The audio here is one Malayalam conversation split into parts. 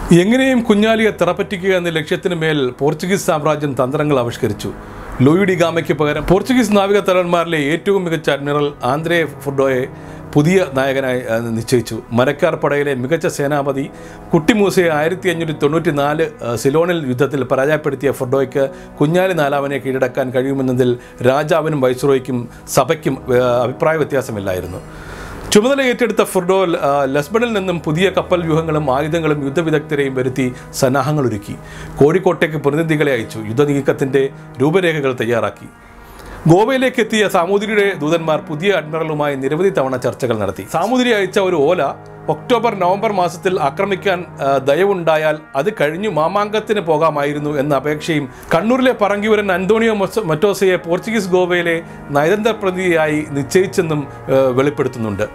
എങ്ങനെയും കുഞ്ഞാലിയെ തിറപ്പറ്റിക്കുക എന്ന ലക്ഷ്യത്തിന് മേൽ പോർച്ചുഗീസ് സാമ്രാജ്യം തന്ത്രങ്ങൾ ആവിഷ്കരിച്ചു ലൂയി ഡി ഗാമയ്ക്ക് പകരം പോർച്ചുഗീസ് നാവിക തലവന്മാരിലെ ഏറ്റവും മികച്ച അഡ്മിറൽ ആന്ദ്രേ ഫുഡോയെ പുതിയ നായകനായി ആ, നിശ്ചയിച്ചു മരക്കാർ പടയിലെ മികച്ച സേനാപതി കുട്ടിമൂസയെ ആയിരത്തി അഞ്ഞൂറ്റി തൊണ്ണൂറ്റി നാല് സിലോണിൽ യുദ്ധത്തിൽ പരാജയപ്പെടുത്തിയ ഫുഡോയ്ക്ക് കുഞ്ഞാലി നാലാമനെ കീഴടക്കാൻ കഴിയുമെന്നതിൽ രാജാവിനും വൈസ്രോയ്ക്കും സഭയ്ക്കും ആ, അഭിപ്രായ വ്യത്യാസമില്ലായിരുന്നു ചുമതല ഏറ്റെടുത്ത ഫുർഡോ ആ, ലസ്ബണിൽ നിന്നും പുതിയ കപ്പൽ വ്യൂഹങ്ങളും ആയുധങ്ങളും യുദ്ധവിദഗ്ധരെയും വരുത്തി സന്നാഹങ്ങളൊരുക്കി കോഴിക്കോട്ടേക്ക് പ്രതിനിധികളെ അയച്ചു യുദ്ധനീക്കത്തിന്റെ രൂപരേഖകൾ തയ്യാറാക്കി ഗോവയിലേക്ക് എത്തിയ സാമൂതിരിയുടെ ദൂതന്മാർ പുതിയ അഡ്മിറലുമായി നിരവധി തവണ ചർച്ചകൾ നടത്തി സാമൂതിരി അയച്ച ഒരു ഓല ഒക്ടോബർ നവംബർ മാസത്തിൽ ആക്രമിക്കാൻ ആ, ദയവുണ്ടായാൽ അത് കഴിഞ്ഞു മാമാങ്കത്തിന് പോകാമായിരുന്നു എന്ന അപേക്ഷയും കണ്ണൂരിലെ പറങ്കിവരൻ അന്തോണിയോ മൊസ- മറ്റോസയെ പോർച്ചുഗീസ് ഗോവയിലെ നയതന്ത്ര പ്രതിയായി നിശ്ചയിച്ചെന്നും ആ, വെളിപ്പെടുത്തുന്നുണ്ട്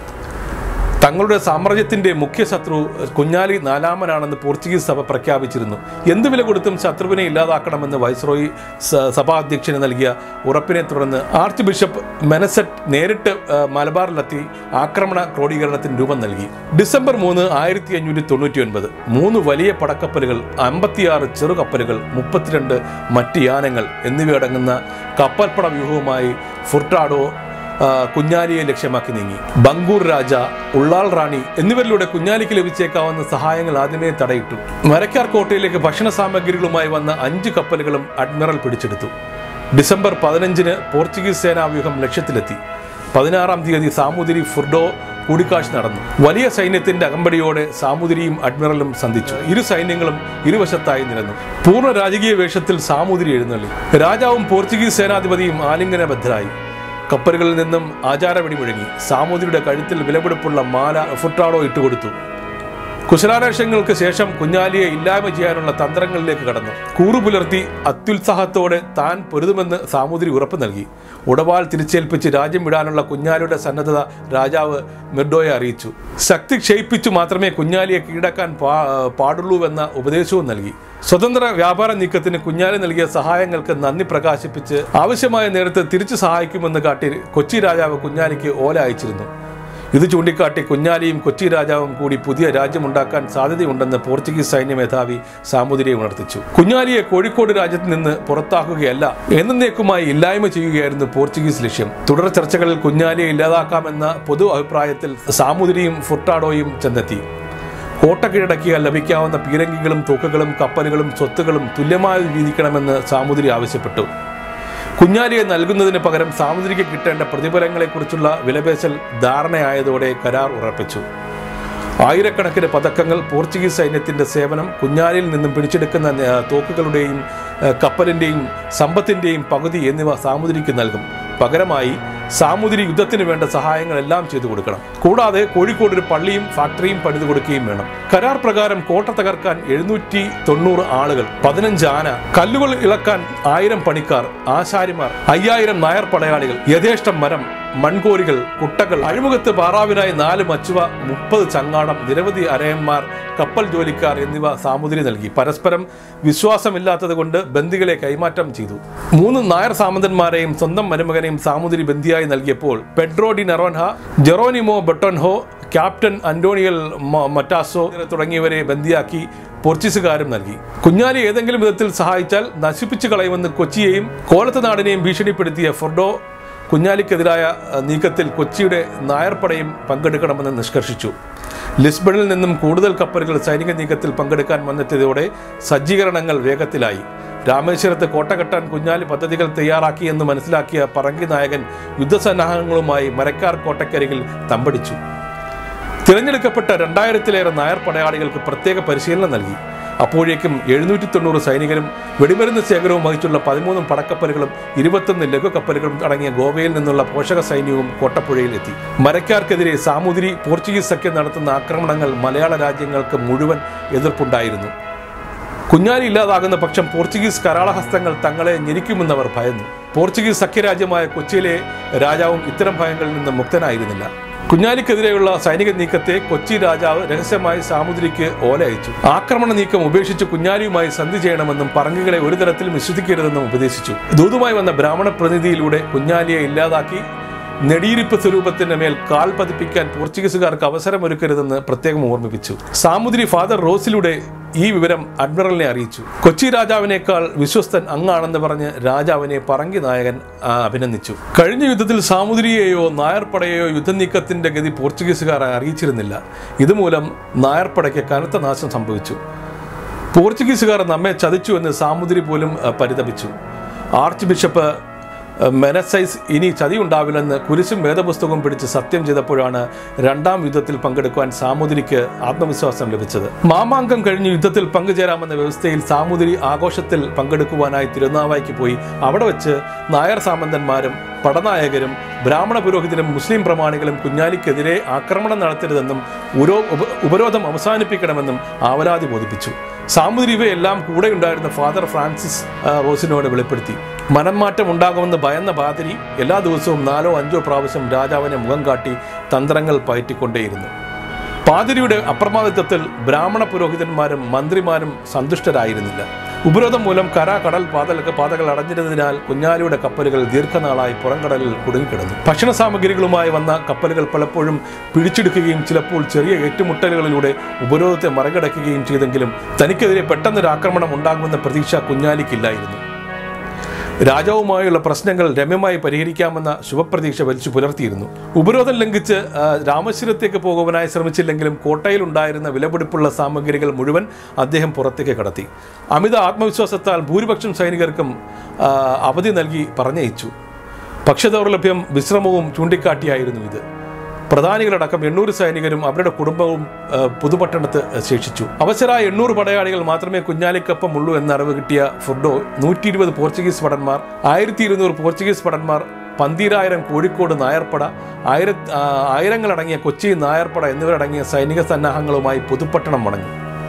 തങ്ങളുടെ സാമ്രാജ്യത്തിന്റെ മുഖ്യ ശത്രു കുഞ്ഞാലി നാലാമനാണെന്ന് പോർച്ചുഗീസ് സഭ പ്രഖ്യാപിച്ചിരുന്നു എന്ത് വില കൊടുത്തും ശത്രുവിനെ ഇല്ലാതാക്കണമെന്ന് വൈസ്രോയി സ- സഭാധ്യക്ഷന് നൽകിയ ഉറപ്പിനെ തുടർന്ന് ആർച്ച് ബിഷപ്പ് മെനസെറ്റ് നേരിട്ട് ആ, മലബാറിലെത്തി ആക്രമണ ക്രോഡീകരണത്തിന് രൂപം നൽകി ഡിസംബർ മൂന്ന് ആയിരത്തി അഞ്ഞൂറ്റി തൊണ്ണൂറ്റി ഒൻപത് മൂന്ന് വലിയ പടക്കപ്പലുകൾ അമ്പത്തിയാറ് ചെറുകപ്പലുകൾ മുപ്പത്തിരണ്ട് മറ്റ് യാനങ്ങൾ എന്നിവയടങ്ങുന്ന കപ്പൽപ്പട വ്യൂഹവുമായി ഫുർട്ടാഡോ ആ, കുഞ്ഞാലിയെ ലക്ഷ്യമാക്കി നീങ്ങി ബംഗൂർ രാജ ഉള്ളാൾ റാണി എന്നിവരിലൂടെ കുഞ്ഞാലിക്ക് ലഭിച്ചേക്കാവുന്ന സഹായങ്ങൾ ആദ്യമേ തടയിട്ടു മരക്കാർ കോട്ടയിലേക്ക് ഭക്ഷണ സാമഗ്രികളുമായി വന്ന അഞ്ച് കപ്പലുകളും അഡ്മിറൽ പിടിച്ചെടുത്തു ഡിസംബർ പതിനഞ്ചിന് പോർച്ചുഗീസ് സേനാവ്യൂഹം ലക്ഷ്യത്തിലെത്തി പതിനാറാം തീയതി സാമൂതിരി ഫുർഡോ കൂടിക്കാഴ്ച നടന്നു വലിയ സൈന്യത്തിന്റെ അകമ്പടിയോടെ സാമൂതിരിയും അഡ്മിറലും സന്ധിച്ചു ഇരു സൈന്യങ്ങളും ഇരുവശത്തായി നിരന്നു പൂർണ്ണ രാജകീയ വേഷത്തിൽ സാമൂതിരി എഴുന്നള്ളി രാജാവും പോർച്ചുഗീസ് സേനാധിപതിയും ആലിംഗനബദ്ധരായി കപ്പലുകളിൽ നിന്നും ആചാരവെടി മുഴങ്ങി സാമൂതിരിയുടെ കഴുത്തിൽ വിലപിടിപ്പുള്ള മാല ഫുട്ടാടോ ഇട്ടുകൊടുത്തു കുശലാന്വേഷണങ്ങൾക്ക് ശേഷം കുഞ്ഞാലിയെ ഇല്ലായ്മ ചെയ്യാനുള്ള തന്ത്രങ്ങളിലേക്ക് കടന്നു കൂറുപുലർത്തി അത്യുത്സാഹത്തോടെ താൻ പൊരുതുമെന്ന് സാമൂതിരി ഉറപ്പു നൽകി ഉടവാൾ തിരിച്ചേൽപ്പിച്ച് രാജ്യം വിടാനുള്ള കുഞ്ഞാലിയുടെ സന്നദ്ധത രാജാവ് മിർഡോയെ അറിയിച്ചു ശക്തി ക്ഷയിപ്പിച്ചു മാത്രമേ കുഞ്ഞാലിയെ കീഴടക്കാൻ പാ പാടുള്ളൂവെന്ന ഉപദേശവും നൽകി സ്വതന്ത്ര വ്യാപാര നീക്കത്തിന് കുഞ്ഞാലി നൽകിയ സഹായങ്ങൾക്ക് നന്ദി പ്രകാശിപ്പിച്ച് ആവശ്യമായ നേരത്ത് തിരിച്ചു സഹായിക്കുമെന്ന് കാട്ടി കൊച്ചി രാജാവ് കുഞ്ഞാലിക്ക് ഓല അയച്ചിരുന്നു ഇത് ചൂണ്ടിക്കാട്ടി കുഞ്ഞാലിയും കൊച്ചി രാജാവും കൂടി പുതിയ രാജ്യമുണ്ടാക്കാൻ സാധ്യതയുണ്ടെന്ന് പോർച്ചുഗീസ് സൈന്യ മേധാവി സാമൂതിരിയെ ഉണർത്തിച്ചു കുഞ്ഞാലിയെ കോഴിക്കോട് രാജ്യത്ത് നിന്ന് പുറത്താക്കുകയല്ല എന്നേക്കുമായി ഇല്ലായ്മ ചെയ്യുകയായിരുന്നു പോർച്ചുഗീസ് ലക്ഷ്യം തുടർ ചർച്ചകളിൽ കുഞ്ഞാലിയെ ഇല്ലാതാക്കാമെന്ന പൊതു അഭിപ്രായത്തിൽ സാമൂതിരിയും ഫുർട്ടാഡോയും ചെന്നെത്തി കോട്ട കീഴടക്കിയാൽ ലഭിക്കാവുന്ന പീരങ്കികളും തൂക്കുകളും കപ്പലുകളും സ്വത്തുകളും തുല്യമായി വീതിക്കണമെന്ന് സാമൂതിരി ആവശ്യപ്പെട്ടു കുഞ്ഞാലിയെ നൽകുന്നതിന് പകരം സാമുദ്രിക്ക് കിട്ടേണ്ട പ്രതിഫലങ്ങളെക്കുറിച്ചുള്ള വിലപേശൽ ധാരണയായതോടെ കരാർ ഉറപ്പിച്ചു ആയിരക്കണക്കിന് പതക്കങ്ങൾ പോർച്ചുഗീസ് സൈന്യത്തിന്റെ സേവനം കുഞ്ഞാലിയിൽ നിന്നും പിടിച്ചെടുക്കുന്ന ആ, തോക്കുകളുടെയും ആ, കപ്പലിന്റെയും സമ്പത്തിന്റെയും പകുതി എന്നിവ സാമുദ്രിക്ക് നൽകും പകരമായി സാമുദ്രി യുദ്ധത്തിന് വേണ്ട സഹായങ്ങളെല്ലാം ചെയ്തു കൊടുക്കണം കൂടാതെ കോഴിക്കോട് ഒരു പള്ളിയും ഫാക്ടറിയും പണിതു കൊടുക്കുകയും വേണം കരാർ പ്രകാരം കോട്ട തകർക്കാൻ എഴുന്നൂറ്റി തൊണ്ണൂറ് ആളുകൾ പതിനഞ്ച് ആന കല്ലുകൾ ഇളക്കാൻ ആയിരം പണിക്കാർ ആശാരിമാർ അയ്യായിരം നായർ പടയാളികൾ യഥേഷ്ടം മരം മൺകോരികൾ കുട്ടകൾ അഴിമുഖത്ത് പാറാവിനായി നാല് മച്ചുവ മുപ്പത് ചങ്ങാടം നിരവധി അരയന്മാർ കപ്പൽ ജോലിക്കാർ എന്നിവ സാമുദ്രി നൽകി പരസ്പരം വിശ്വാസമില്ലാത്തത് കൊണ്ട് ബന്ദികളെ കൈമാറ്റം ചെയ്തു മൂന്ന് നായർ സാമന്തന്മാരെയും സ്വന്തം മരുമകനെയും സാമുദ്രി ബന്ദിയായി നൽകിയപ്പോൾ പെഡ്രോ ഡി നറോൻഹ ജെറോനിമോ ബട്ടോൻഹോ ക്യാപ്റ്റൻ അന്റോണിയൽ മ- മറ്റാസോ തുടങ്ങിയവരെ ബന്ദിയാക്കി പോർച്ചുഗീസുകാരും നൽകി കുഞ്ഞാലി ഏതെങ്കിലും വിധത്തിൽ സഹായിച്ചാൽ നശിപ്പിച്ചു കളയുമെന്ന് കൊച്ചിയെയും കോലത്ത് നാടിനെയും ഭീഷണിപ്പെടുത്തിയ ഫൊർഡോ കുഞ്ഞാലിക്കെതിരായ അഹ്, നീക്കത്തിൽ കൊച്ചിയുടെ നായർപ്പടയും പങ്കെടുക്കണമെന്ന് നിഷ്കർഷിച്ചു ലിസ്ബണിൽ നിന്നും കൂടുതൽ കപ്പലുകൾ സൈനിക നീക്കത്തിൽ പങ്കെടുക്കാൻ വന്നെത്തിയതോടെ സജ്ജീകരണങ്ങൾ വേഗത്തിലായി രാമേശ്വരത്ത് കോട്ട കെട്ടാൻ കുഞ്ഞാലി പദ്ധതികൾ തയ്യാറാക്കിയെന്ന് മനസ്സിലാക്കിയ പറങ്കി നായകൻ യുദ്ധസന്നാഹങ്ങളുമായി മരക്കാർ കോട്ടക്കരികിൽ തമ്പടിച്ചു തിരഞ്ഞെടുക്കപ്പെട്ട രണ്ടായിരത്തിലേറെ നായർ പടയാളികൾക്ക് പ്രത്യേക പരിശീലനം നൽകി അപ്പോഴേക്കും എഴുന്നൂറ്റി തൊണ്ണൂറ് സൈനികരും വെടിമരുന്ന് ശേഖരവും വഹിച്ചുള്ള പതിമൂന്നും പടക്കപ്പലുകളും ഇരുപത്തൊന്ന് ലഘു കപ്പലുകളും അടങ്ങിയ ഗോവയിൽ നിന്നുള്ള പോഷക സൈന്യവും കോട്ടപ്പുഴയിൽ എത്തി മരക്കാർക്കെതിരെ സാമൂതിരി പോർച്ചുഗീസ് സഖ്യം നടത്തുന്ന ആക്രമണങ്ങൾ മലയാള രാജ്യങ്ങൾക്ക് മുഴുവൻ എതിർപ്പുണ്ടായിരുന്നു കുഞ്ഞാലി ഇല്ലാതാകുന്ന പക്ഷം പോർച്ചുഗീസ് കരാളഹസ്തങ്ങൾ തങ്ങളെ ഞെരിക്കുമെന്നവർ ഭയന്നു പോർച്ചുഗീസ് സഖ്യരാജ്യമായ കൊച്ചിയിലെ രാജാവും ഇത്തരം ഭയങ്ങളിൽ നിന്ന് മുക്തനായിരുന്നില്ല കുഞ്ഞാലിക്കെതിരെയുള്ള സൈനിക നീക്കത്തെ കൊച്ചി രാജാവ് രഹസ്യമായി സാമുദ്രിക്ക് ഓല അയച്ചു ആക്രമണ നീക്കം ഉപേക്ഷിച്ച് കുഞ്ഞാലിയുമായി സന്ധി ചെയ്യണമെന്നും പറങ്കികളെ ഒരു തരത്തിലും വിശ്വസിക്കരുതെന്നും ഉപദേശിച്ചു ദൂതുമായി വന്ന ബ്രാഹ്മണ പ്രതിനിധിയിലൂടെ കുഞ്ഞാലിയെ ഇല്ലാതാക്കി നെടിയിരിപ്പ് സ്വരൂപത്തിന്റെ മേൽ കാൽ പതിപ്പിക്കാൻ പോർച്ചുഗീസുകാർക്ക് അവസരമൊരുക്കരുതെന്ന് പ്രത്യേകം ഓർമ്മിപ്പിച്ചു സാമുദ്രി ഫാദർ റോസിലൂടെ ഈ വിവരം അഡ്മിറലിനെ അറിയിച്ചു കൊച്ചി രാജാവിനേക്കാൾ വിശ്വസ്തൻ അങ്ങാണെന്ന് പറഞ്ഞ് രാജാവിനെ പറങ്കി നായകൻ ആ, അഭിനന്ദിച്ചു കഴിഞ്ഞ യുദ്ധത്തിൽ സാമുദ്രിയെയോ നായർപ്പടയെയോ യുദ്ധനീക്കത്തിന്റെ ഗതി പോർച്ചുഗീസുകാർ അറിയിച്ചിരുന്നില്ല ഇതുമൂലം നായർപ്പടയ്ക്ക് കനത്ത നാശം സംഭവിച്ചു പോർച്ചുഗീസുകാർ നമ്മെ ചതിച്ചു എന്ന് സാമുദ്രി പോലും അഹ്, പരിതപിച്ചു ആർച്ച് ബിഷപ്പ് അഹ്, മെനസൈസ് ഇനി ചതിയുണ്ടാവില്ലെന്ന് കുരിശും വേദപുസ്തകവും പിടിച്ച് സത്യം ചെയ്തപ്പോഴാണ് രണ്ടാം യുദ്ധത്തിൽ പങ്കെടുക്കുവാൻ സാമുദ്രിക്ക് ആത്മവിശ്വാസം ലഭിച്ചത് മാമാങ്കം കഴിഞ്ഞ് യുദ്ധത്തിൽ പങ്കുചേരാമെന്ന വ്യവസ്ഥയിൽ സാമുദ്രി ആഘോഷത്തിൽ പങ്കെടുക്കുവാനായി തിരുനാവായിക്ക് പോയി അവിടെ വെച്ച് നായർ സാമന്തന്മാരും പടനായകരും ബ്രാഹ്മണ പുരോഹിതരും മുസ്ലിം പ്രമാണികളും കുഞ്ഞാലിക്കെതിരെ ആക്രമണം നടത്തരുതെന്നും ഉരോ ഉപ- ഉപരോധം അവസാനിപ്പിക്കണമെന്നും ആവലാതി ബോധിപ്പിച്ചു സാമുദ്രി ഇവയെല്ലാം കൂടെയുണ്ടായിരുന്ന ഫാദർ ഫ്രാൻസിസ് ആ, റോസിനോട് വെളിപ്പെടുത്തി മനംമാറ്റം ഉണ്ടാകുമെന്ന് ഭയന്ന പാതിരി എല്ലാ ദിവസവും നാലോ അഞ്ചോ പ്രാവശ്യം രാജാവിനെ മുഖം കാട്ടി തന്ത്രങ്ങൾ പയറ്റിക്കൊണ്ടേയിരുന്നു പാതിരിയുടെ അപ്രമാദിത്വത്തിൽ ബ്രാഹ്മണ പുരോഹിതന്മാരും മന്ത്രിമാരും സന്തുഷ്ടരായിരുന്നില്ല ഉപരോധം മൂലം കര കടൽ പാതക പാതകൾ അടഞ്ഞിരുന്നതിനാൽ കുഞ്ഞാലിയുടെ കപ്പലുകൾ ദീർഘനാളായി പുറംകടലിൽ കുടുങ്ങിക്കിടന്നു ഭക്ഷണ സാമഗ്രികളുമായി വന്ന കപ്പലുകൾ പലപ്പോഴും പിടിച്ചെടുക്കുകയും ചിലപ്പോൾ ചെറിയ ഏറ്റുമുട്ടലുകളിലൂടെ ഉപരോധത്തെ മറികടക്കുകയും ചെയ്തെങ്കിലും തനിക്കെതിരെ പെട്ടെന്നൊരു ആക്രമണം ഉണ്ടാകുമെന്ന പ്രതീക്ഷ കുഞ്ഞാലിക്കില്ലായിരുന്നു രാജാവുമായുള്ള പ്രശ്നങ്ങൾ രമ്യമായി പരിഹരിക്കാമെന്ന ശുഭപ്രതീക്ഷ വലിച്ചു പുലർത്തിയിരുന്നു ഉപരോധം ലംഘിച്ച് ആ, രാമേശ്വരത്തേക്ക് പോകുവാനായി ശ്രമിച്ചില്ലെങ്കിലും കോട്ടയിലുണ്ടായിരുന്ന വിലപിടിപ്പുള്ള സാമഗ്രികൾ മുഴുവൻ അദ്ദേഹം പുറത്തേക്ക് കടത്തി അമിത ആത്മവിശ്വാസത്താൽ ഭൂരിപക്ഷം സൈനികർക്കും ആ, അവധി നൽകി പറഞ്ഞയച്ചു ഭക്ഷ്യദൗർലഭ്യം വിശ്രമവും ചൂണ്ടിക്കാട്ടിയായിരുന്നു ഇത് പ്രധാനികളടക്കം എണ്ണൂറ് സൈനികരും അവരുടെ കുടുംബവും ആ, പുതുപട്ടണത്ത് ശേഷിച്ചു അവസരായ എണ്ണൂറ് പടയാളികൾ മാത്രമേ കുഞ്ഞാലിക്കൊപ്പം ഉള്ളൂ എന്ന അറിവ് കിട്ടിയ ഫുഡോ നൂറ്റി ഇരുപത് പോർച്ചുഗീസ് ഭടന്മാർ ആയിരത്തി ഇരുന്നൂറ് പോർച്ചുഗീസ് ഭടന്മാർ പന്തീരായിരം കോഴിക്കോട് നായർപ്പട ആയിര ആ, ആയിരങ്ങളടങ്ങിയ കൊച്ചി നായർപ്പട എന്നിവരടങ്ങിയ സൈനിക സന്നാഹങ്ങളുമായി പുതുപ്പട്ടണം മടങ്ങി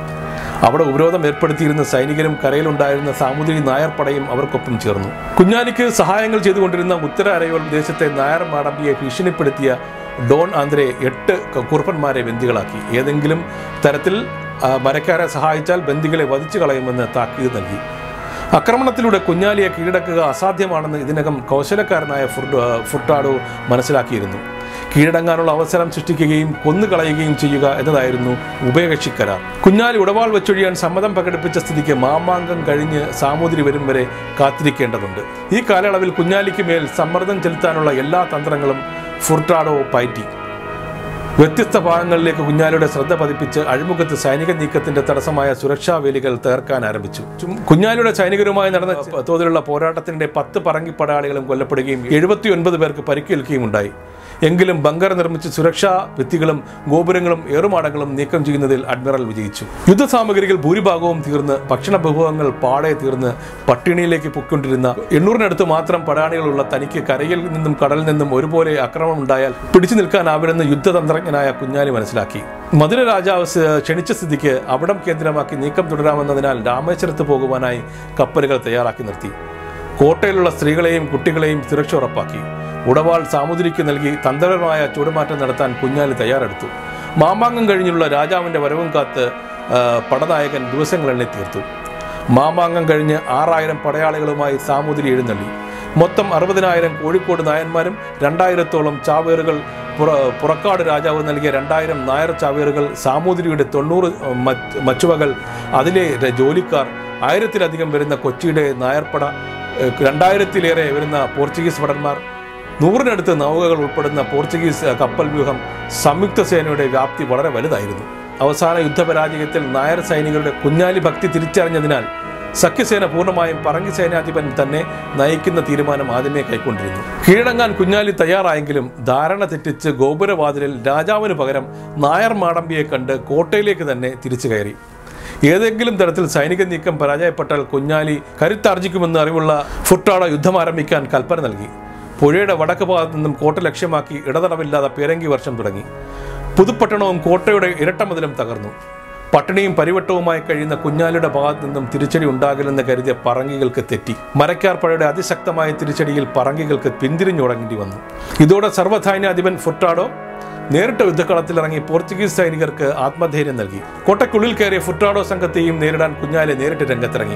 അവിടെ ഉപരോധം ഏർപ്പെടുത്തിയിരുന്ന സൈനികരും കരയിലുണ്ടായിരുന്ന സാമുദ്രി നായർപ്പടയും അവർക്കൊപ്പം ചേർന്നു കുഞ്ഞാലിക്ക് സഹായങ്ങൾ ചെയ്തുകൊണ്ടിരുന്ന ഉത്തര അരയോൾ ദേശത്തെ നായർ മാടമ്പിയെ ഭീഷണിപ്പെടുത്തിയ ഡോൺ ആന്ധ്രയെ എട്ട് ക- കുറുപ്പന്മാരെ ബന്ദികളാക്കി ഏതെങ്കിലും തരത്തിൽ ആ, മരക്കാരെ സഹായിച്ചാൽ ബന്ദികളെ വധിച്ചു കളയുമെന്ന് താക്കീത് നൽകി ആക്രമണത്തിലൂടെ കുഞ്ഞാലിയെ കീഴടക്കുക അസാധ്യമാണെന്ന് ഇതിനകം കൗശലക്കാരനായ ഫുർഡോ ഫുർട്ടാഡോ മനസ്സിലാക്കിയിരുന്നു കീഴടങ്ങാനുള്ള അവസരം സൃഷ്ടിക്കുകയും കൊന്നുകളയുകയും ചെയ്യുക എന്നതായിരുന്നു ഉഭയകക്ഷി കരാർ കുഞ്ഞാലി ഉടവാൾ വെച്ചൊഴിയാൻ സമ്മതം പ്രകടിപ്പിച്ച സ്ഥിതിക്ക് മാമാങ്കം കഴിഞ്ഞ് സാമൂതിരി വരും വരെ കാത്തിരിക്കേണ്ടതുണ്ട് ഈ കാലയളവിൽ കുഞ്ഞാലിക്ക് മേൽ സമ്മർദ്ദം ചെലുത്താനുള്ള എല്ലാ തന്ത്രങ്ങളും ഫുർട്ടാഡോ പയറ്റി വ്യത്യസ്ത ഭാഗങ്ങളിലേക്ക് കുഞ്ഞാലിയുടെ ശ്രദ്ധ പതിപ്പിച്ച് അഴിമുഖത്ത് സൈനിക നീക്കത്തിന്റെ തടസ്സമായ സുരക്ഷാ വേലികൾ തകർക്കാൻ ആരംഭിച്ചു ചും- കുഞ്ഞാലിയുടെ സൈനികരുമായി നടന്ന തോതിലുള്ള പോരാട്ടത്തിന്റെ പത്ത് പറങ്കി പടയാളികളും കൊല്ലപ്പെടുകയും എഴുപത്തിയൊൻപത് പേർക്ക് പരിക്കേൽക്കുകയും ഉണ്ടായി എങ്കിലും ബങ്കർ നിർമ്മിച്ച് സുരക്ഷാ ഭിത്തികളും ഗോപുരങ്ങളും ഏറുമാടങ്ങളും നീക്കം ചെയ്യുന്നതിൽ അഡ്മിറൽ വിജയിച്ചു യുദ്ധസാമഗ്രികൾ ഭൂരിഭാഗവും തീർന്ന് ഭക്ഷണ വിഭവങ്ങൾ പാടെ തീർന്ന് പട്ടിണിയിലേക്ക് പൊക്കൊണ്ടിരുന്ന എണ്ണൂറിനടുത്ത് മാത്രം പടയാളികളുള്ള തനിക്ക് കരയിൽ നിന്നും കടലിൽ നിന്നും ഒരുപോലെ ആക്രമണം ഉണ്ടായാൽ പിടിച്ചു നിൽക്കാനാവില്ലെന്ന് യുദ്ധതന്ത്രജ്ഞനായ കുഞ്ഞാലി മനസ്സിലാക്കി മധുര രാജാവ് സ- ക്ഷണിച്ച സ്ഥിതിക്ക് അവിടം കേന്ദ്രമാക്കി നീക്കം തുടരാമെന്നതിനാൽ രാമേശ്വരത്ത് പോകുവാനായി കപ്പലുകൾ തയ്യാറാക്കി നിർത്തി കോട്ടയിലുള്ള സ്ത്രീകളെയും കുട്ടികളെയും സുരക്ഷ ഉറപ്പാക്കി ഉടവാൾ സാമുദ്രിക്ക് നൽകി തന്ത്രപരമായ ചൂടുമാറ്റം നടത്താൻ കുഞ്ഞാലി തയ്യാറെടുത്തു മാമാങ്കം കഴിഞ്ഞുള്ള രാജാവിന്റെ വരവും കാത്ത് ആ, പടനായകൻ ദിവസങ്ങൾ എണ്ണി തീർത്തു മാമാങ്കം കഴിഞ്ഞ് ആറായിരം പടയാളികളുമായി സാമുദ്രി എഴുന്നള്ളി മൊത്തം അറുപതിനായിരം കോഴിക്കോട് നായന്മാരും രണ്ടായിരത്തോളം ചാവേറുകൾ പുറ പുറക്കാട് രാജാവ് നൽകിയ രണ്ടായിരം നായർ ചാവേറുകൾ സാമൂതിരിയുടെ തൊണ്ണൂറ് മറ്റ് മച്ചുവകൾ അതിലെ ര- ജോലിക്കാർ ആയിരത്തിലധികം വരുന്ന കൊച്ചിയുടെ നായർപ്പട ഏഹ്, രണ്ടായിരത്തിലേറെ വരുന്ന പോർച്ചുഗീസ് ഭടന്മാർ നൂറിനടുത്ത് നൗകകൾ ഉൾപ്പെടുന്ന പോർച്ചുഗീസ് അഹ്, കപ്പൽ വ്യൂഹം സംയുക്ത സേനയുടെ വ്യാപ്തി വളരെ വലുതായിരുന്നു അവസാന യുദ്ധപരാജയത്തിൽ നായർ സൈനികരുടെ കുഞ്ഞാലി ഭക്തി തിരിച്ചറിഞ്ഞതിനാൽ സഖ്യസേന പൂർണ്ണമായും പറങ്കി സേനാധിപൻ തന്നെ നയിക്കുന്ന തീരുമാനം ആദ്യമേ കൈക്കൊണ്ടിരുന്നു കീഴടങ്ങാൻ കുഞ്ഞാലി തയ്യാറായെങ്കിലും ധാരണ തെറ്റിച്ച് ഗോപുരവാതിലിൽ രാജാവിന് പകരം നായർ മാടമ്പിയെ കണ്ട് കോട്ടയിലേക്ക് തന്നെ തിരിച്ചു കയറി ഏതെങ്കിലും തരത്തിൽ സൈനിക നീക്കം പരാജയപ്പെട്ടാൽ കുഞ്ഞാലി കരുത്താർജിക്കുമെന്ന് അറിവുള്ള ഫുട്ടാട യുദ്ധം ആരംഭിക്കാൻ കൽപ്പന നൽകി പുഴയുടെ വടക്ക് ഭാഗത്തു നിന്നും കോട്ട ലക്ഷ്യമാക്കി ഇടതടവില്ലാതെ പേരങ്കി വർഷം തുടങ്ങി പുതുപ്പട്ടണവും കോട്ടയുടെ ഇരട്ടമതിലും തകർന്നു പട്ടിണിയും പരിവട്ടവുമായി കഴിയുന്ന കുഞ്ഞാലിയുടെ ഭാഗത്തു നിന്നും തിരിച്ചടി ഉണ്ടാകില്ലെന്ന് കരുതിയ പറങ്കികൾക്ക് തെറ്റി മരക്കാർ പഴയുടെ അതിശക്തമായ തിരിച്ചടിയിൽ പറങ്കികൾക്ക് പിന്തിരിഞ്ഞുടങ്ങേണ്ടി വന്നു ഇതോടെ സർവ്വധാന്യാധിപൻ ഫുട്ടാഡോ നേരിട്ട് യുദ്ധക്കളത്തിലിറങ്ങി പോർച്ചുഗീസ് സൈനികർക്ക് ആത്മധൈര്യം നൽകി കോട്ടയ്ക്കുള്ളിൽ കയറിയ ഫുട്ടാഡോ സംഘത്തെയും നേരിടാൻ കുഞ്ഞാലെ നേരിട്ട് രംഗത്തിറങ്ങി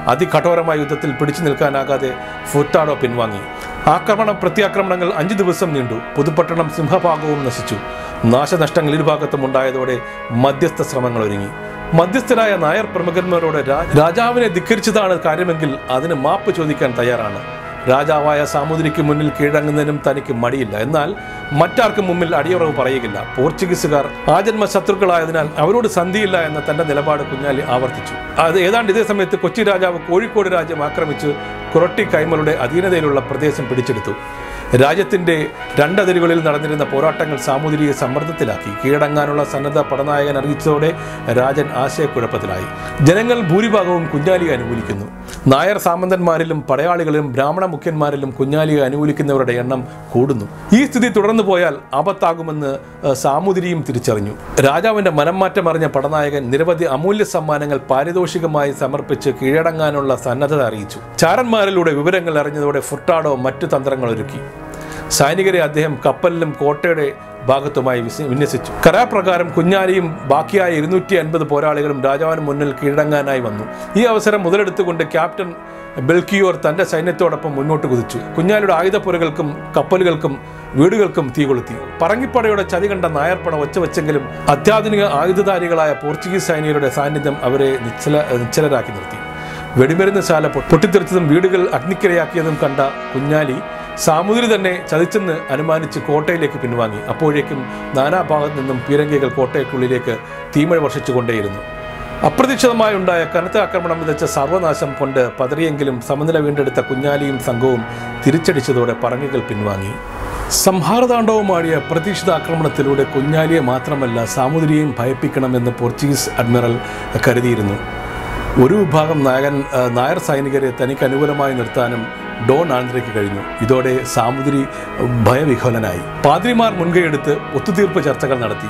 അതികഠോരമായ യുദ്ധത്തിൽ പിടിച്ചു നിൽക്കാനാകാതെ ഫുറ്റാഡോ പിൻവാങ്ങി ആക്രമണ പ്രത്യാക്രമണങ്ങൾ അഞ്ചു ദിവസം നീണ്ടു പുതുപ്പട്ടണം സിംഹഭാഗവും നശിച്ചു നാശനഷ്ടങ്ങൾ ഇരുഭാഗത്തും ഉണ്ടായതോടെ മധ്യസ്ഥ ശ്രമങ്ങൾ ഒരുങ്ങി മധ്യസ്ഥരായ നായർ പ്രമുഖന്മാരോട് രാ- രാജാവിനെ ധിക്കരിച്ചതാണ് കാര്യമെങ്കിൽ അതിന് മാപ്പ് ചോദിക്കാൻ തയ്യാറാണ് രാജാവായ സാമുദ്രിക്ക് മുന്നിൽ കീഴടങ്ങുന്നതിനും തനിക്ക് മടിയില്ല എന്നാൽ മറ്റാർക്കും മുമ്പിൽ അടിയുറവ് പറയുകയില്ല പോർച്ചുഗീസുകാർ ആജന്മ ശത്രുക്കളായതിനാൽ അവരോട് സന്ധിയില്ല എന്ന തന്റെ നിലപാട് കുഞ്ഞാലി ആവർത്തിച്ചു അത് ഏതാണ്ട് ഇതേ സമയത്ത് കൊച്ചി രാജാവ് കോഴിക്കോട് രാജ്യം ആക്രമിച്ച് കുറട്ടി കൈമളുടെ അധീനതയിലുള്ള പ്രദേശം പിടിച്ചെടുത്തു രാജ്യത്തിന്റെ രണ്ടതിരുകളിൽ നടന്നിരുന്ന പോരാട്ടങ്ങൾ സാമൂതിരിയെ സമ്മർദ്ദത്തിലാക്കി കീഴടങ്ങാനുള്ള സന്നദ്ധ പടനായകൻ അറിയിച്ചതോടെ രാജൻ ആശയക്കുഴപ്പത്തിലായി ജനങ്ങൾ ഭൂരിഭാഗവും കുഞ്ഞാലിയെ അനുകൂലിക്കുന്നു നായർ സാമന്തന്മാരിലും പടയാളികളിലും ബ്രാഹ്മണ മുഖ്യന്മാരിലും കുഞ്ഞാലിയെ അനുകൂലിക്കുന്നവരുടെ എണ്ണം കൂടുന്നു ഈ സ്ഥിതി തുടർന്നു പോയാൽ ആപത്താകുമെന്ന് ഏഹ്, സാമൂതിരിയും തിരിച്ചറിഞ്ഞു രാജാവിന്റെ മനംമാറ്റം അറിഞ്ഞ പടനായകൻ നിരവധി അമൂല്യ സമ്മാനങ്ങൾ പാരിതോഷികമായി സമർപ്പിച്ച് കീഴടങ്ങാനുള്ള സന്നദ്ധത അറിയിച്ചു ചാരന്മാരിലൂടെ വിവരങ്ങൾ അറിഞ്ഞതോടെ ഫുർട്ടാഡോ മറ്റു തന്ത്രങ്ങൾ ഒരുക്കി സൈനികരെ അദ്ദേഹം കപ്പലിലും കോട്ടയുടെ ഭാഗത്തുമായി വിസ- വിന്യസിച്ചു കരാപ്രകാരം കുഞ്ഞാലിയും ബാക്കിയായ ഇരുന്നൂറ്റി അൻപത് പോരാളികളും രാജാവിന് മുന്നിൽ കീഴടങ്ങാനായി വന്നു ഈ അവസരം മുതലെടുത്തുകൊണ്ട് ക്യാപ്റ്റൻ ബെൽക്കിയോർ തന്റെ സൈന്യത്തോടൊപ്പം മുന്നോട്ട് കുതിച്ചു കുഞ്ഞാലിയുടെ ആയുധപ്പുരകൾക്കും കപ്പലുകൾക്കും വീടുകൾക്കും തീ കൊളുത്തി പറങ്ങിപ്പടയുടെ ചതി കണ്ട നായർപ്പട ഒച്ചവെച്ചെങ്കിലും അത്യാധുനിക ആയുധധാരികളായ പോർച്ചുഗീസ് സൈനികരുടെ സാന്നിധ്യം അവരെ നിശ്ചല നിശ്ചലരാക്കി നിർത്തി വെടിമരുന്ന് ശാല പൊ- പൊട്ടിത്തെറിച്ചതും വീടുകൾ അഗ്നിക്കിരയാക്കിയതും കണ്ട കുഞ്ഞാലി സാമൂതിരി തന്നെ ചതിച്ചെന്ന് അനുമാനിച്ച് കോട്ടയിലേക്ക് പിൻവാങ്ങി അപ്പോഴേക്കും നാനാഭാഗത്തു നിന്നും പീരങ്കികൾ കോട്ടയ്ക്കുള്ളിലേക്ക് തീമഴ വർഷിച്ചുകൊണ്ടേയിരുന്നു അപ്രതീക്ഷിതമായി ഉണ്ടായ കനത്ത ആക്രമണം വിതച്ച സർവനാശം കൊണ്ട് പതറിയെങ്കിലും സമനില വീണ്ടെടുത്ത കുഞ്ഞാലിയും സംഘവും തിരിച്ചടിച്ചതോടെ പറങ്ങികൾ പിൻവാങ്ങി സംഹാരതാണ്ഡവുമാടിയ അപ്രതീക്ഷിത ആക്രമണത്തിലൂടെ കുഞ്ഞാലിയെ മാത്രമല്ല സാമൂതിരിയെയും ഭയപ്പിക്കണമെന്ന് പോർച്ചുഗീസ് അഡ്മിറൽ കരുതിയിരുന്നു ഒരു വിഭാഗം നായകൻ ആ, നായർ സൈനികരെ തനിക്ക് അനുകൂലമായി നിർത്താനും ഡോൺ ആന്ധ്രയ്ക്ക് കഴിഞ്ഞു ഇതോടെ സാമുദ്രി ഭയവിഹ്വലനായി പാദ്രിമാർ മുൻകൈയെടുത്ത് ഒത്തുതീർപ്പ് ചർച്ചകൾ നടത്തി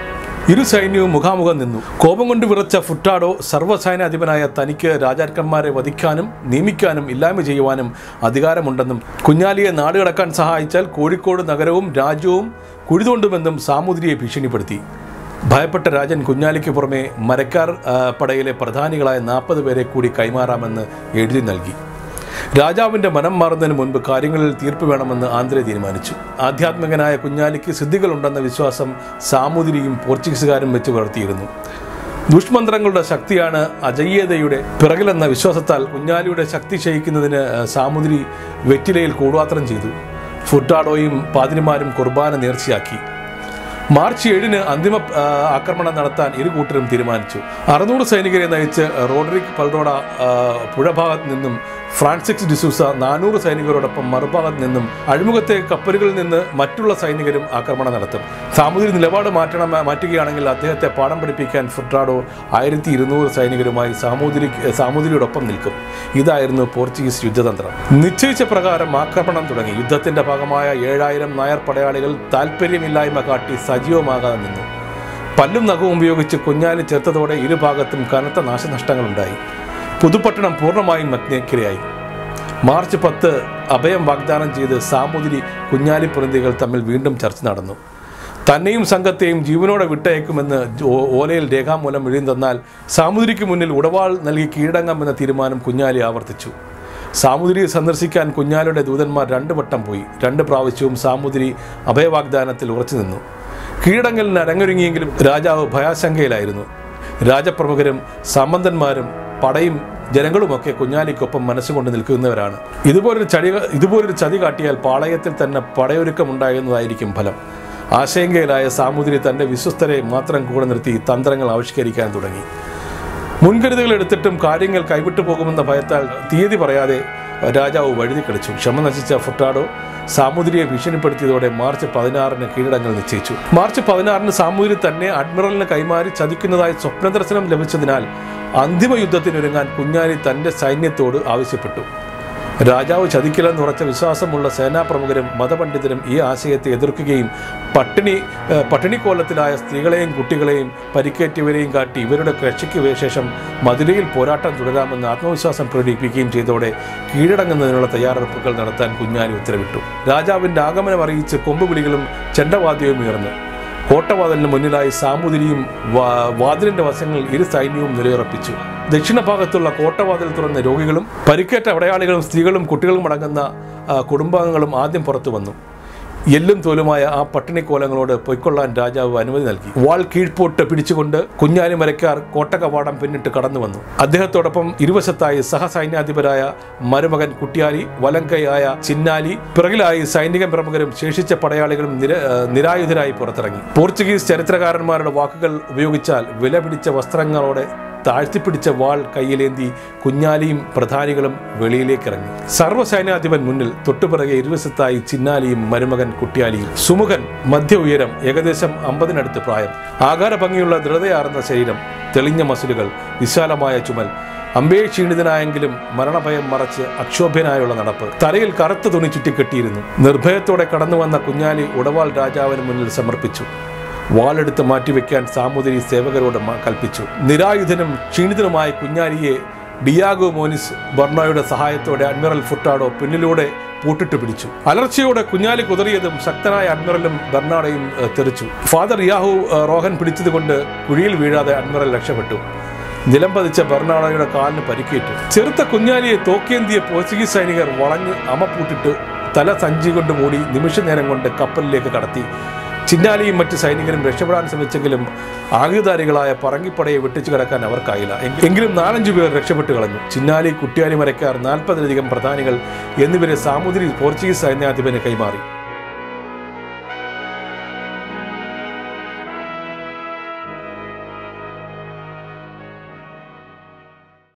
ഇരു സൈന്യവും മുഖാമുഖം നിന്നു കോപം കൊണ്ട് വിറച്ച ഫുട്ടാഡോ സർവ്വസൈന്യാധിപനായ തനിക്ക് രാജാക്കന്മാരെ വധിക്കാനും നിയമിക്കാനും ഇല്ലായ്മ ചെയ്യുവാനും അധികാരമുണ്ടെന്നും കുഞ്ഞാലിയെ നാടുകടക്കാൻ സഹായിച്ചാൽ കോഴിക്കോട് നഗരവും രാജ്യവും കുഴിതോണ്ടുമെന്നും സാമൂതിരിയെ ഭീഷണിപ്പെടുത്തി ഭയപ്പെട്ട രാജൻ കുഞ്ഞാലിക്ക് പുറമെ മരക്കാർ ആ, പടയിലെ പ്രധാനികളായ നാൽപ്പത് പേരെ കൂടി കൈമാറാമെന്ന് എഴുതി നൽകി രാജാവിന്റെ മനം മാറുന്നതിന് മുൻപ് കാര്യങ്ങളിൽ തീർപ്പ് വേണമെന്ന് ആന്ധ്ര തീരുമാനിച്ചു ആധ്യാത്മികനായ കുഞ്ഞാലിക്ക് സിദ്ധികളുണ്ടെന്ന വിശ്വാസം സാമൂതിരിയും പോർച്ചുഗീസുകാരും വെച്ച് പുലർത്തിയിരുന്നു ദുഷ്മന്ത്രങ്ങളുടെ ശക്തിയാണ് അജയ്യതയുടെ പിറകിലെന്ന വിശ്വാസത്താൽ കുഞ്ഞാലിയുടെ ശക്തി ക്ഷയിക്കുന്നതിന് ആ, സാമൂതിരി വെറ്റിലയിൽ കൂടുപാത്രം ചെയ്തു ഫുട്ടാഡോയും പാതിരിമാരും കുർബാന നേർച്ചയാക്കി മാർച്ച് ഏഴിന് അന്തിമ ആ, ആക്രമണം നടത്താൻ ഇരു കൂട്ടരും തീരുമാനിച്ചു അറുന്നൂറ് സൈനികരെ നയിച്ച് റോഡറിക് പൽറോഡ ആ, പുഴഭാഗത്ത് നിന്നും ഫ്രാൻസിക്സ് ഡിസൂസ നാനൂറ് സൈനികരോടൊപ്പം മറുഭാഗത്ത് നിന്നും അഴിമുഖത്തെ കപ്പലുകളിൽ നിന്ന് മറ്റുള്ള സൈനികരും ആക്രമണം നടത്തും സാമൂതിരി നിലപാട് മാറ്റണം മാറ്റുകയാണെങ്കിൽ അദ്ദേഹത്തെ പാഠം പഠിപ്പിക്കാൻ ഫുട്രാഡോ ആയിരത്തി ഇരുന്നൂറ് സൈനികരുമായി സാമൂതിരി സാമൂതിരിയോടൊപ്പം നിൽക്കും ഇതായിരുന്നു പോർച്ചുഗീസ് യുദ്ധതന്ത്രം നിശ്ചയിച്ച പ്രകാരം ആക്രമണം തുടങ്ങി യുദ്ധത്തിന്റെ ഭാഗമായ ഏഴായിരം നായർ പടയാളികൾ താല്പര്യമില്ലായ്മ കാട്ടി സജീവമാകാതെ നിന്നു പല്ലും നഖവും ഉപയോഗിച്ച് കുഞ്ഞാലി ചേർത്തതോടെ ഇരുഭാഗത്തും കനത്ത നാശനഷ്ടങ്ങളുണ്ടായി പുതുപ്പട്ടണം പൂർണ്ണമായും അഗ്നിക്കിരയായി മാർച്ച് പത്ത് അഭയം വാഗ്ദാനം ചെയ്ത് സാമൂതിരി കുഞ്ഞാലി പ്രതിനിധികൾ തമ്മിൽ വീണ്ടും ചർച്ച നടന്നു തന്നെയും സംഘത്തെയും ജീവനോടെ വിട്ടയക്കുമെന്ന് ഓ- ഓലയിൽ രേഖാമൂലം എഴുതി തന്നാൽ സാമൂതിരിക്ക് മുന്നിൽ ഉടവാൾ നൽകി കീഴടങ്ങാമെന്ന തീരുമാനം കുഞ്ഞാലി ആവർത്തിച്ചു സാമൂതിരിയെ സന്ദർശിക്കാൻ കുഞ്ഞാലിയുടെ ദൂതന്മാർ രണ്ടു വട്ടം പോയി രണ്ട് പ്രാവശ്യവും സാമൂതിരി അഭയവാഗ്ദാനത്തിൽ ഉറച്ചു നിന്നു കീഴടങ്ങലിന് അരങ്ങൊരുങ്ങിയെങ്കിലും രാജാവ് ഭയാശങ്കയിലായിരുന്നു രാജപ്രമുഖരും സാമന്തന്മാരും പടയും ജനങ്ങളുമൊക്കെ കുഞ്ഞാലിക്കൊപ്പം മനസ്സുകൊണ്ട് നിൽക്കുന്നവരാണ് ഇതുപോലൊരു ചടി ഇതുപോലൊരു ചതി കാട്ടിയാൽ പാളയത്തിൽ തന്നെ പടയൊരുക്കമുണ്ടാകുന്നതായിരിക്കും ഫലം ആശങ്കയിലായ സാമൂതിരി തൻ്റെ വിശ്വസ്തരെ മാത്രം കൂടെ നിർത്തി തന്ത്രങ്ങൾ ആവിഷ്കരിക്കാൻ തുടങ്ങി മുൻകരുതലുകൾ എടുത്തിട്ടും കാര്യങ്ങൾ കൈവിട്ടു പോകുമെന്ന ഭയത്താൽ തീയതി പറയാതെ രാജാവ് വഴുതി കളിച്ചു ക്ഷമ നശിച്ച ഫുട്ടാഡോ സാമൂതിരിയെ ഭീഷണിപ്പെടുത്തിയതോടെ മാർച്ച് പതിനാറിന് കീഴടങ്ങൾ നിശ്ചയിച്ചു മാർച്ച് പതിനാറിന് സാമൂതിരി തന്നെ അഡ്മിറലിന് കൈമാറി ചതിക്കുന്നതായി സ്വപ്നദർശനം ലഭിച്ചതിനാൽ അന്തിമ യുദ്ധത്തിനൊരുങ്ങാൻ കുഞ്ഞാലി തന്റെ സൈന്യത്തോട് ആവശ്യപ്പെട്ടു രാജാവ് ചതിക്കില്ലെന്ന് ഉറച്ച വിശ്വാസമുള്ള സേനാപ്രമുഖരും മതപണ്ഡിതരും ഈ ആശയത്തെ എതിർക്കുകയും പട്ടിണി ഏഹ്, പട്ടിണിക്കോലത്തിലായ സ്ത്രീകളെയും കുട്ടികളെയും പരിക്കേറ്റവരെയും കാട്ടി ഇവരുടെ രക്ഷയ്ക്ക് ശേഷം മധുരയിൽ പോരാട്ടം തുടരാമെന്ന് ആത്മവിശ്വാസം പ്രകടിപ്പിക്കുകയും ചെയ്തതോടെ കീഴടങ്ങുന്നതിനുള്ള തയ്യാറെടുപ്പുകൾ നടത്താൻ കുഞ്ഞാലി ഉത്തരവിട്ടു രാജാവിന്റെ ആഗമനം അറിയിച്ച് കൊമ്പുവിളികളും ചെണ്ടവാദ്യവും ഉയർന്നു കോട്ടവാതിലിന് മുന്നിലായി സാമൂതിരിയും വാ- വാതിലിന്റെ വശങ്ങളിൽ ഇരു സൈന്യവും നിലയുറപ്പിച്ചു ദക്ഷിണ ഭാഗത്തുള്ള കോട്ടവാതിൽ തുറന്ന രോഗികളും പരിക്കേറ്റ അടയാളികളും സ്ത്രീകളും കുട്ടികളും അടങ്ങുന്ന ആ, കുടുംബാംഗങ്ങളും ആദ്യം പുറത്തു വന്നു എല്ലും തോലുമായ ആ പട്ടിണിക്കോലങ്ങളോട് പൊയ്ക്കൊള്ളാൻ രാജാവ് അനുമതി നൽകി വാൾ കീഴ്പോട്ട് പിടിച്ചുകൊണ്ട് കുഞ്ഞാലി മരക്കാർ കോട്ടകവാടം പിന്നിട്ട് കടന്നു വന്നു അദ്ദേഹത്തോടൊപ്പം ഇരുവശത്തായി സഹസൈന്യാധിപരായ മരുമകൻ കുട്ടിയാലി വലങ്കയായ ചിന്നാലി പിറകിലായി സൈനിക പ്രമുഖരും ശേഷിച്ച പടയാളികളും നിര ആ, നിരായുധരായി പുറത്തിറങ്ങി പോർച്ചുഗീസ് ചരിത്രകാരന്മാരുടെ വാക്കുകൾ ഉപയോഗിച്ചാൽ വില പിടിച്ച വസ്ത്രങ്ങളോടെ താഴ്ത്തിപ്പിടിച്ച വാൾ കയ്യിലേന്തി കുഞ്ഞാലിയും പ്രധാനികളും വെളിയിലേക്കിറങ്ങി സർവ്വസൈന്യാധിപൻ മുന്നിൽ തൊട്ടുപിറകെ ഇരുവശത്തായി ചിന്നാലിയും മരുമകൻ കുട്ടിയാലിയും സുമുഖൻ മധ്യ ഉയരം ഏകദേശം അമ്പതിനടുത്ത് പ്രായം ആകാര ഭംഗിയുള്ള ദൃഢതയാർന്ന ശരീരം തെളിഞ്ഞ മസിലുകൾ വിശാലമായ ചുമൽ അമ്പേ ക്ഷീണിതനായെങ്കിലും മരണഭയം മറച്ച് അക്ഷോഭ്യനായുള്ള നടപ്പ് തലയിൽ കറുത്ത തുണി ചുറ്റിക്കെട്ടിയിരുന്നു നിർഭയത്തോടെ കടന്നു വന്ന കുഞ്ഞാലി ഉടവാൾ രാജാവിന് മുന്നിൽ സമർപ്പിച്ചു വാളെടുത്ത് മാറ്റിവെക്കാൻ സാമൂതിരി സേവകരോട് മ- കൽപ്പിച്ചു നിരായുധനും ക്ഷീണിതനുമായ കുഞ്ഞാലിയെ ഡിയാഗോ മോനിസ് ബർണോയുടെ സഹായത്തോടെ അഡ്മിറൽ ഫുട്ടാഡോ പിന്നിലൂടെ പൂട്ടിട്ട് പിടിച്ചു അലർച്ചയോടെ കുഞ്ഞാലി കുതറിയതും ശക്തനായ അഡ്മിറലും ബർണാഡോയും ഏഹ്, തെറിച്ചു ഫാദർ യാഹു ഏഹ്, റോഹൻ പിടിച്ചതുകൊണ്ട് കുഴിയിൽ വീഴാതെ അഡ്മിറൽ രക്ഷപ്പെട്ടു നിലം പതിച്ച ബർണാഡോയുടെ കാലിന് പരിക്കേറ്റു ചെറുത്ത കുഞ്ഞാലിയെ തോക്കേന്തിയ പോർച്ചുഗീസ് സൈനികർ വളഞ്ഞ് അമപ്പൂട്ടിട്ട് തല സഞ്ചി കൊണ്ട് മൂടി നിമിഷനേരം കൊണ്ട് കപ്പലിലേക്ക് കടത്തി ചിന്നാലിയും മറ്റ് സൈനികരും രക്ഷപ്പെടാൻ ശ്രമിച്ചെങ്കിലും ആയുധാരികളായ പറങ്കിപ്പടയെ വെട്ടിച്ചു കിടക്കാൻ അവർക്കായില്ല എങ്കി- എങ്കിലും നാലഞ്ചു പേർ രക്ഷപ്പെട്ടു കളഞ്ഞു ചിന്നാലി കുട്ടിയാലി മരക്കാർ നാൽപ്പതിലധികം പ്രധാനികൾ എന്നിവരെ സാമൂതിരി പോർച്ചുഗീസ് സൈന്യാധിപന് കൈമാറി